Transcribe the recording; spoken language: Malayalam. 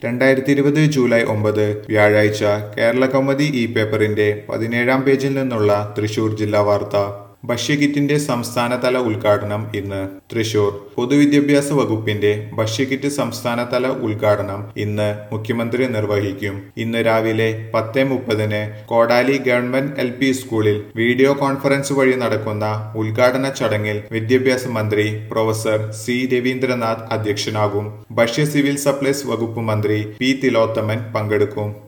രണ്ടായിരത്തി ഇരുപത് ജൂലൈ ഒമ്പത് വ്യാഴാഴ്ച കേരള കൗമുദി ഇ പേപ്പറിന്റെ പതിനേഴാം പേജിൽ നിന്നുള്ള തൃശൂർ ജില്ലാ വാർത്ത ഭക്ഷ്യകിറ്റിന്റെ സംസ്ഥാനതല ഉദ്ഘാടനം ഇന്ന് തൃശൂർ പൊതുവിദ്യാഭ്യാസ വകുപ്പിന്റെ ഭക്ഷ്യകിറ്റ് സംസ്ഥാനതല ഉദ്ഘാടനം ഇന്ന് മുഖ്യമന്ത്രി നിർവഹിക്കും ഇന്ന് രാവിലെ പത്ത് മുപ്പതിന് കോടാലി ഗവൺമെന്റ് എൽ പി സ്കൂളിൽ വീഡിയോ കോൺഫറൻസ് വഴി നടക്കുന്ന ഉദ്ഘാടന ചടങ്ങിൽ വിദ്യാഭ്യാസ മന്ത്രി പ്രൊഫസർ സി രവീന്ദ്രനാഥ് അധ്യക്ഷനാകും ഭക്ഷ്യ സിവിൽ സപ്ലൈസ് വകുപ്പ് മന്ത്രി പി തിലോത്തമൻ പങ്കെടുക്കും